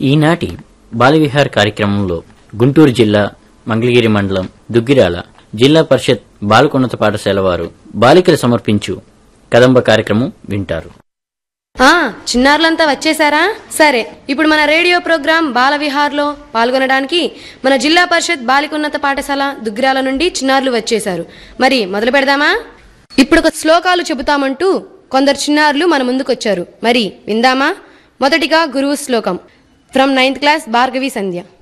ఈనాటి బాలవిహార్ కార్యక్రమంలో గుంటూరు జిల్లా మంగళగిరి మండలం దుగ్గిరాల జిల్లా పరిషత్ బాలకున్నత పాఠశాల వారు బాలికలు సమర్పించు కదంబ కార్యక్రమం వింటారు ఆ చిన్నారులంతా వచ్చేసారా సరే ఇప్పుడు మన రేడియో ప్రోగ్రాం బాల విహార్లో పాల్గొనడానికి మన జిల్లా పరిషత్ బాలికోన్నత పాఠశాల దుగ్గిరాల నుండి చిన్నారులు వచ్చేశారు మరి మొదలు పెడదామా ఇప్పుడు ఒక శ్లోకాలు చెబుతామంటూ కొందరు చిన్నారులు మన ముందుకొచ్చారు మరి విందామా మొదటిగా గురువు శ్లోకం from ninth class Bhargavi Sandhya